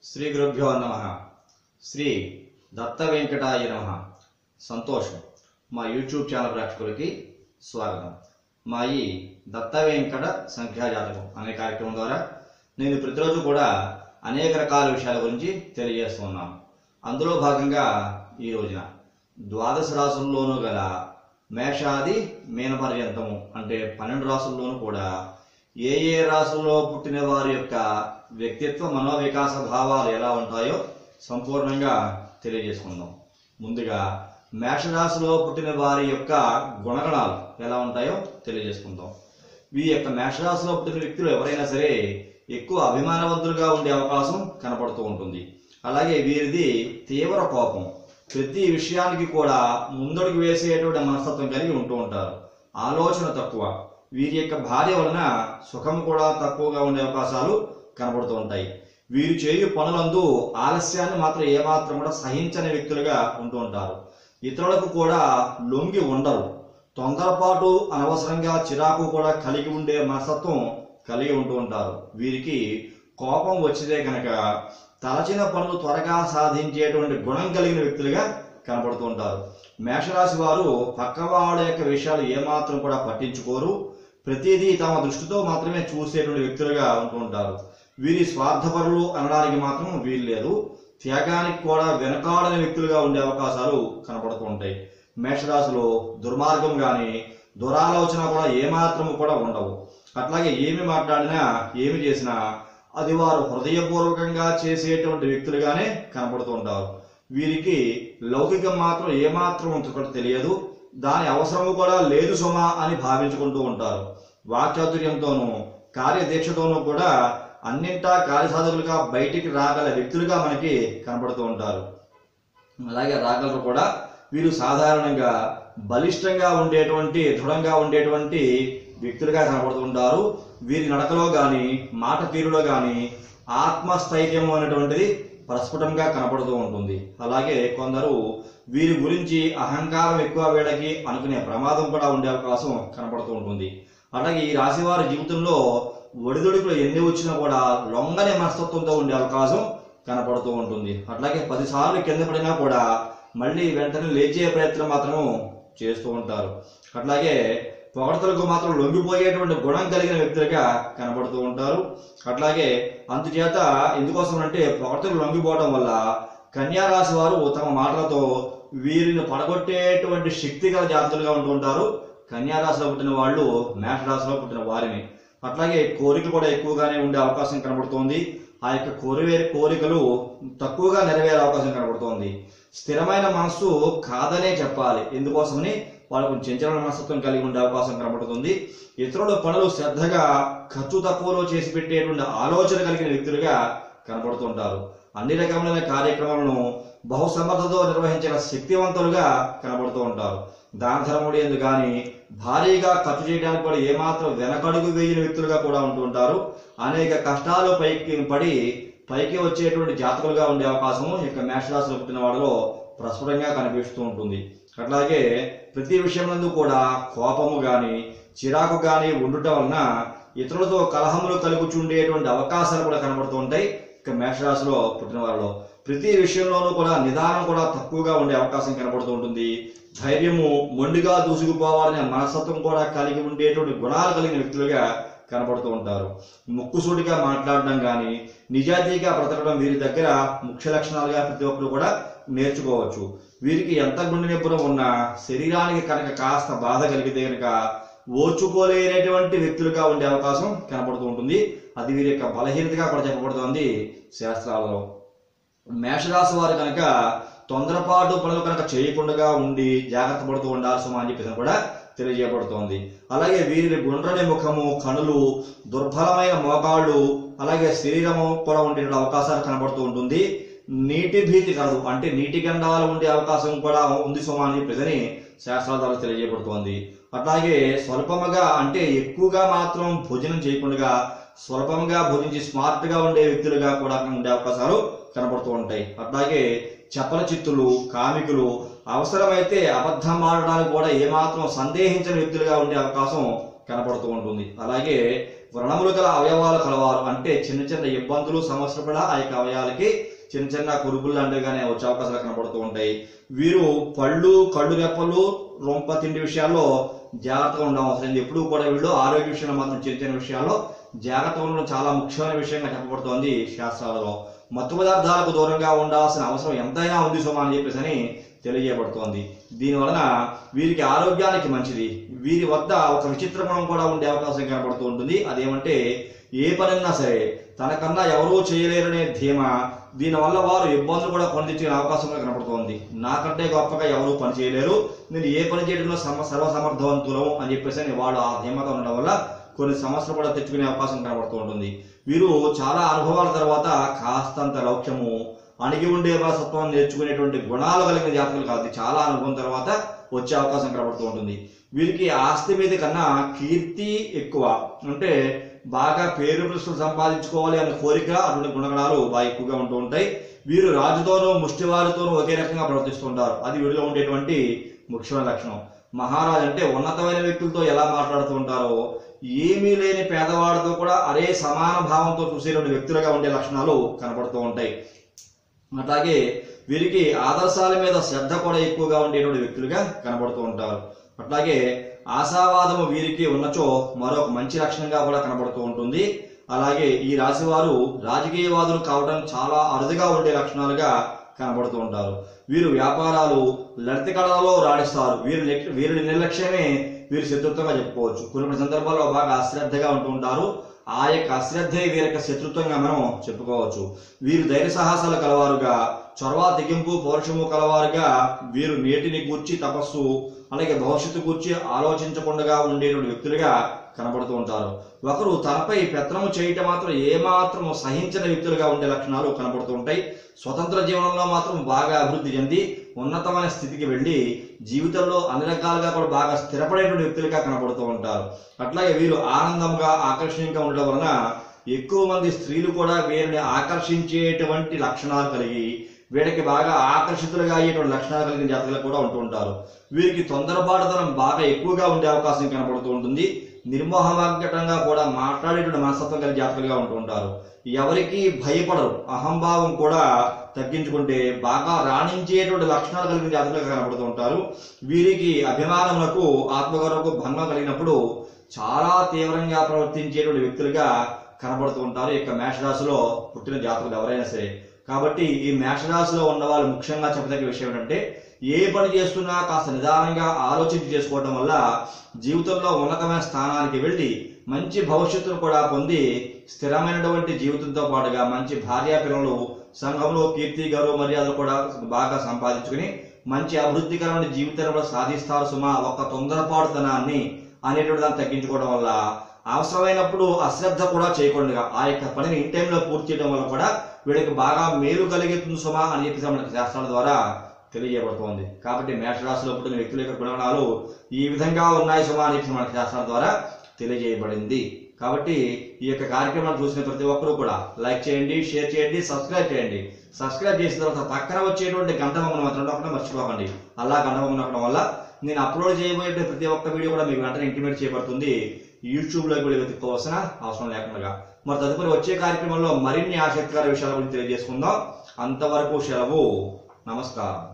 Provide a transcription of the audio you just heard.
శ్రీ గురుభ్యో నమ శ్రీ దత్త వెంకటాయ నమ సంతోషం మా యూట్యూబ్ ఛానల్ ప్రేక్షకులకి స్వాగతం మా ఈ దత్త వెంకట సంఖ్యాజాతకం అనే కార్యక్రమం ద్వారా నేను ప్రతిరోజు కూడా అనేక రకాల విషయాల గురించి తెలియజేస్తున్నాను అందులో భాగంగా ఈ రోజున ద్వాదశ రాసుల్లోనూ గల మేషాది మీన పర్యంతము అంటే పన్నెండు రాసుల్లోనూ కూడా ఏ ఏ రాసుల్లో పుట్టిన వారి యొక్క వ్యక్తిత్వ మనోవికాస భావాలు ఎలా ఉంటాయో సంపూర్ణంగా తెలియజేసుకుందాం ముందుగా మేషరాశిలో పుట్టిన వారి యొక్క గుణగణాలు ఎలా ఉంటాయో తెలియజేసుకుందాం ఈ యొక్క మేషరాశిలో పుట్టిన వ్యక్తులు ఎవరైనా సరే ఎక్కువ అభిమానవంతులుగా ఉండే అవకాశం కనపడుతూ ఉంటుంది అలాగే వీరిది తీవ్ర కోపం ప్రతి విషయానికి కూడా ముందడుగు వేసేటువంటి మనస్తత్వం కలిగి ఉంటూ ఉంటారు ఆలోచన తక్కువ వీరి యొక్క భార్య వలన సుఖం కూడా తక్కువగా ఉండే అవకాశాలు కనబడుతూ ఉంటాయి వీరు చేయు పనులందు ఆలస్యాన్ని మాత్రం ఏమాత్రం కూడా సహించని వ్యక్తులుగా ఉంటూ ఉంటారు ఇతరులకు కూడా లొంగి ఉండరు తొందరపాటు అనవసరంగా చిరాకు కూడా కలిగి ఉండే మనస్తత్వం కలిగి ఉంటూ ఉంటారు వీరికి కోపం వచ్చితే కనుక తలచిన పనులు త్వరగా సాధించేటువంటి గుణం కలిగిన వ్యక్తులుగా కనబడుతూ ఉంటారు మేషరాశి వారు పక్కవాళ్ళ యొక్క విషయాలు ఏమాత్రం కూడా పట్టించుకోరు ప్రతిదీ తమ దృష్టితో మాత్రమే చూసేటువంటి వ్యక్తులుగా ఉంటూ ఉంటారు వీరి స్వార్థపరులు అనడానికి మాత్రం వీలు లేదు త్యాగానికి కూడా వెనకాడని వ్యక్తులుగా ఉండే అవకాశాలు కనపడుతూ ఉంటాయి మేషరాశిలో దుర్మార్గం కానీ దురాలోచన కూడా ఏమాత్రం కూడా ఉండవు అట్లాగే ఏమి మాట్లాడినా ఏమి చేసినా అది వారు హృదయపూర్వకంగా చేసేటువంటి వ్యక్తులుగానే కనపడుతూ ఉంటారు వీరికి లౌకికం మాత్రం ఏమాత్రం ఒకటి తెలియదు దాని అవసరము కూడా లేదు సుమా అని భావించుకుంటూ ఉంటారు వాక్చాతుర్యంతోనూ కార్యదీక్షతోనూ కూడా అన్నింటా కార్యసాధకులుగా బయటికి రాగల వ్యక్తులుగా మనకి కనపడుతూ ఉంటారు అలాగే రాగలరు కూడా వీరు సాధారణంగా బలిష్టంగా ఉండేటువంటి దృఢంగా ఉండేటువంటి వ్యక్తులుగా కనబడుతుంటారు వీరి నడకలో గాని మాట తీరులో గాని ఆత్మస్థైర్యం అనేటువంటిది ప్రస్ఫుటంగా కనపడుతూ ఉంటుంది అలాగే కొందరు వీరి గురించి అహంకారం ఎక్కువ వీళ్ళకి అనుకునే ప్రమాదం కూడా ఉండే అవకాశం కనపడుతూ ఉంటుంది అలాగే ఈ రాశి వారి జీవితంలో ఒడిదుడుకులు ఎన్ని వచ్చినా కూడా లొంగని మనస్తత్వంతో ఉండే అవకాశం కనపడుతూ ఉంటుంది అట్లాగే పదిసార్లు కింద పడినా కూడా మళ్ళీ వెంటనే లేచే ప్రయత్నం మాత్రము చేస్తూ ఉంటారు అట్లాగే పొగడతలకు మాత్రం లొంగిపోయేటువంటి గుణం కలిగిన వ్యక్తులుగా కనబడుతూ ఉంటారు అట్లాగే అందుచేత ఎందుకోసం అంటే పొగడతలు లొంగిపోవడం వల్ల కన్యా రాశి వారు తమ మాటలతో వీరిని పడగొట్టేటువంటి శక్తి గల జాతులుగా ఉంటూ ఉంటారు కన్యా రాశిలో పుట్టిన వాళ్ళు మేష రాశిలో పుట్టిన వారిని అట్లాగే కోరికలు కూడా ఎక్కువగానే ఉండే అవకాశం కనబడుతోంది ఆ యొక్క కోరివే కోరికలు తక్కువగా నెరవేరే అవకాశం కనబడుతోంది స్థిరమైన మనస్సు కాదనే చెప్పాలి ఎందుకోసమని వాళ్ళు కొంచెం చంచలన మనస్తత్వం కలిగి ఉండే అవకాశం కనబడుతుంది ఇతరుల పనులు శ్రద్ధగా ఖర్చు తక్కువలో చేసి పెట్టేటువంటి ఆలోచన కలిగిన వ్యక్తులుగా కనబడుతుంటారు అన్ని రకములైన కార్యక్రమాలను బహుసమర్థతో నిర్వహించిన శక్తివంతులుగా కనబడుతూ ఉంటారు దాన ధర్ముడు ఎందు కానీ భారీగా ఖర్చు చేయడానికి కూడా ఏమాత్రం వెనకడుగు వేయని వ్యక్తులుగా కూడా ఉంటూ ఉంటారు అనేక కష్టాలు పైకి పడి పైకి వచ్చేటువంటి జాతకులుగా ఉండే అవకాశం ఈ యొక్క మేషరాశిలో పుట్టిన వాళ్ళలో ప్రస్ఫుటంగా కనిపిస్తూ ఉంటుంది అట్లాగే ప్రతి విషయంలో కూడా కోపము గాని చిరాకు గాని ఉండటం వలన ఇతరులతో కలహములు కలుగుచుండేటువంటి అవకాశాలు కూడా కనబడుతూ ఉంటాయి ఇక మేషరాశిలో పుట్టిన వారిలో ప్రతి విషయంలోనూ కూడా నిదానం కూడా తక్కువగా ఉండే అవకాశం కనబడుతూ ఉంటుంది ధైర్యము మొండిగా దూసుకుపోవాలనే మనస్తత్వం కూడా కలిగి ఉండేటువంటి గుణాలు కలిగిన వ్యక్తులుగా కనబడుతూ ఉంటారు ముక్కుసూటిగా మాట్లాడడం కానీ నిజాయితీగా బ్రతకడం వీరి దగ్గర ముఖ్య లక్షణాలుగా ప్రతి ఒక్కరు కూడా నేర్చుకోవచ్చు వీరికి ఎంత గుండె నిపుణం ఉన్నా శరీరానికి కనుక కాస్త బాధ కలిగితే కనుక ఓర్చుకోలేనటువంటి వ్యక్తులుగా ఉండే అవకాశం కనపడుతూ ఉంటుంది అది వీరి యొక్క బలహీనతగా కూడా చెప్పబడుతోంది శాస్త్రాలలో మేషరాశి వారు కనుక తొందరపాటు పనులు కనుక చేయకుండా ఉండి జాగ్రత్త పడుతూ ఉండాల్సిన అని చెప్పేసి కూడా తెలియజేయబడుతోంది అలాగే వీరి గుండ్రని ముఖము కనులు దుర్బలమైన మోకాళ్ళు అలాగే శరీరము కూడా ఉండే అవకాశాలు కనబడుతూ ఉంటుంది నీటి భీతి కలదు అంటే నీటి గండాలు ఉండే అవకాశం కూడా ఉంది సుమా అని చెప్పేసి శాస్త్రాల ద్వారా తెలియజేయబడుతోంది అట్లాగే స్వల్పముగా అంటే ఎక్కువగా మాత్రం భోజనం చేయకుండా స్వల్పంగా భోజించి స్మార్ట్ గా ఉండే వ్యక్తులుగా కూడా ఉండే అవకాశాలు కనబడుతూ ఉంటాయి అట్లాగే చపల చిత్తులు కామికులు అవసరమైతే అబద్ధం ఆడడానికి కూడా ఏమాత్రం సందేహించని వ్యక్తులుగా ఉండే అవకాశం కనబడుతూ ఉంటుంది అలాగే వ్రణములు గల అవయవాలు కలవారు అంటే చిన్న చిన్న ఇబ్బందులు సమస్యలు కూడా ఆ యొక్క అవయవాలకి చిన్న చిన్న కురుపులు లాంటివిగానే వచ్చే అవకాశాలు కనబడుతూ ఉంటాయి వీరు పళ్ళు కళ్ళు రెప్పలు రొంప తిండి విషయాల్లో జాగ్రత్తగా ఉండడం అవసరం ఎప్పుడు కూడా వీళ్ళు ఆరోగ్య విషయంలో మాత్రం చిన్న చిన్న విషయాల్లో జాగ్రత్తగా ఉండడం చాలా ముఖ్యమైన విషయంగా చెప్పబడుతోంది శాస్త్రాలలో మత్తు పదార్థాలకు దూరంగా ఉండాల్సిన అవసరం ఎంతైనా ఉంది సుమా అని చెప్పేసి అని తెలియజేయబడుతోంది దీని వలన వీరికి ఆరోగ్యానికి మంచిది వీరి వద్ద ఒక విచిత్ర గుణం కూడా ఉండే అవకాశం కనబడుతూ ఉంటుంది అదేమంటే ఏ పనైనా సరే తనకన్నా ఎవరూ చేయలేరనే ధీమా దీనివల్ల వారు ఇబ్బందులు కూడా పొందించే అవకాశం కూడా కనబడుతోంది నాకంటే గొప్పగా ఎవరూ పని చేయలేరు నేను ఏ పని చేయడంలో సమ సర్వసమర్థవంతులం అని చెప్పేసి అని వాళ్ళు ఆ ధీమతో ఉండడం వల్ల కొన్ని సమస్యలు కూడా తెచ్చుకునే అవకాశం కనబడుతూ ఉంటుంది వీరు చాలా అనుభవాల తర్వాత కాస్తంత లౌక్యము అణిగి ఉండే సత్వం నేర్చుకునేటువంటి గుణాలు కలిగిన జాతకులు కాదు ఇది చాలా అనుభవం తర్వాత వచ్చే అవకాశం కనబడుతూ ఉంటుంది వీరికి ఆస్తి మీద కన్నా కీర్తి ఎక్కువ అంటే బాగా పేరు ప్రశ్నలు సంపాదించుకోవాలి అనే కోరిక అటువంటి గుణగణాలు బాగా ఎక్కువగా ఉంటూ ఉంటాయి వీరు రాజుతోనూ ముష్టివారితోనూ ఒకే రకంగా ప్రవర్తిస్తూ ఉంటారు అది వీరిలో ఉండేటువంటి ముఖ్యమైన లక్షణం మహారాజు అంటే ఉన్నతమైన వ్యక్తులతో ఎలా మాట్లాడుతూ ఉంటారో ఏమీ లేని పేదవాడితో కూడా అరే సమాన భావంతో చూసేటువంటి వ్యక్తులుగా ఉండే లక్షణాలు కనబడుతూ ఉంటాయి అట్లాగే వీరికి ఆదర్శాల మీద శ్రద్ధ కూడా ఎక్కువగా ఉండేటువంటి వ్యక్తులుగా కనబడుతూ ఉంటారు అట్లాగే ఆశావాదము వీరికి ఉన్నచో మరొక మంచి లక్షణంగా కూడా కనబడుతూ ఉంటుంది అలాగే ఈ రాశి వారు రాజకీయవాదులు కావడం చాలా అరుదుగా ఉండే లక్షణాలుగా కనబడుతూ ఉంటారు వీరు వ్యాపారాలు లలిత కళలలో రాణిస్తారు వీరి లెక్- వీరి నిర్లక్ష్యమే వీరి శత్రుత్వంగా చెప్పుకోవచ్చు కొన్ని కొన్ని సందర్భాల్లో బాగా అశ్రద్ధగా ఉంటూ ఉంటారు ఆ యొక్క అశ్రద్ధే వీరి యొక్క శత్రుత్వంగా మనం చెప్పుకోవచ్చు వీరు ధైర్య సాహసాలు కలవారుగా చొరవ తెగింపు పౌరుషము కలవారుగా వీరు నేటిని గూర్చి తపస్సు అలాగే భవిష్యత్తు గూర్చి ఆలోచించకుండా ఉండేటువంటి వ్యక్తులుగా కనబడుతూ ఉంటారు ఒకరు తనపై పెత్తనము చేయటం మాత్రం ఏమాత్రం సహించిన వ్యక్తులుగా ఉండే లక్షణాలు కనబడుతూ ఉంటాయి స్వతంత్ర జీవనంలో మాత్రం బాగా అభివృద్ధి చెంది ఉన్నతమైన స్థితికి వెళ్ళి జీవితంలో అన్ని రకాలుగా కూడా బాగా స్థిరపడేటువంటి వ్యక్తులుగా కనబడుతూ ఉంటారు అట్లాగే వీరు ఆనందంగా ఆకర్షణీయంగా ఉండడం వలన ఎక్కువ మంది స్త్రీలు కూడా వీరిని ఆకర్షించేటువంటి లక్షణాలు కలిగి వీళ్ళకి బాగా ఆకర్షితులుగా అయ్యేటువంటి లక్షణాలు కలిగిన జాతకులు కూడా ఉంటూ ఉంటారు వీరికి తొందరపాటుతనం బాగా ఎక్కువగా ఉండే అవకాశం కనబడుతూ ఉంటుంది నిర్మోహమార్గటంగా కూడా మాట్లాడేటువంటి మనస్తత్వం కలిగిన జాతకులుగా ఉంటూ ఉంటారు ఎవరికి భయపడరు అహంభావం కూడా తగ్గించుకుంటే బాగా రాణించేటువంటి లక్షణాలు కలిగిన జాతకులుగా కనబడుతూ ఉంటారు వీరికి అభిమానములకు ఆత్మగౌరవకు భంగం కలిగినప్పుడు చాలా తీవ్రంగా ప్రవర్తించేటువంటి వ్యక్తులుగా కనబడుతూ ఉంటారు ఈ యొక్క మేషరాశిలో పుట్టిన జాతకులు ఎవరైనా సరే కాబట్టి ఈ మేషరాశిలో ఉన్న వాళ్ళు ముఖ్యంగా చెప్పదగ్గ విషయం ఏంటంటే ఏ పని చేస్తున్నా కాస్త నిదానంగా ఆలోచించి చేసుకోవడం వల్ల జీవితంలో ఉన్నతమైన స్థానానికి వెళ్ళి మంచి భవిష్యత్తును కూడా పొంది స్థిరమైనటువంటి జీవితంతో పాటుగా మంచి భార్యా పిల్లలు సంఘంలో కీర్తి గౌరవ మర్యాదలు కూడా బాగా సంపాదించుకుని మంచి అభివృద్ధికరమైన జీవితాన్ని కూడా సాధిస్తారు సుమా ఒక తొందరపాటుతనాన్ని అనేటువంటి దాన్ని తగ్గించుకోవడం వల్ల అవసరమైనప్పుడు అశ్రద్ధ కూడా చేయకుండా ఆ యొక్క పనిని ఇన్ టైంలో పూర్తి చేయడం వల్ల కూడా వీళ్ళకి బాగా మేలు కలిగిస్తుంది సుమా అని చెప్పేసి మనకి శాస్త్రాల ద్వారా తెలియజేయబడుతోంది కాబట్టి మేషరాశిలో పుట్టిన వ్యక్తుల యొక్క గుణగణాలు ఈ విధంగా ఉన్నాయి సుమా అని చెప్పేసి మనకి శాస్త్రాల ద్వారా తెలియజేయబడింది కాబట్టి ఈ యొక్క కార్యక్రమాన్ని చూసిన ప్రతి ఒక్కరూ కూడా లైక్ చేయండి షేర్ చేయండి సబ్స్క్రైబ్ చేయండి సబ్స్క్రైబ్ చేసిన తర్వాత పక్కన వచ్చేటువంటి గంట బొమ్మను మాత్రం నొక్కడం మర్చిపోకండి అలా గంట బొమ్మ నొక్కడం వల్ల నేను అప్లోడ్ చేయబోయే ప్రతి ఒక్క వీడియో కూడా మీకు వెంటనే ఇంటిమేట్ చేయబడుతుంది యూట్యూబ్ లో కూడా వెతుక్కోవాల్సిన అవసరం లేకుండా మరి తదుపరి వచ్చే కార్యక్రమంలో మరిన్ని ఆసక్తికర విషయాల గురించి తెలియజేసుకుందాం అంతవరకు సెలవు నమస్కారం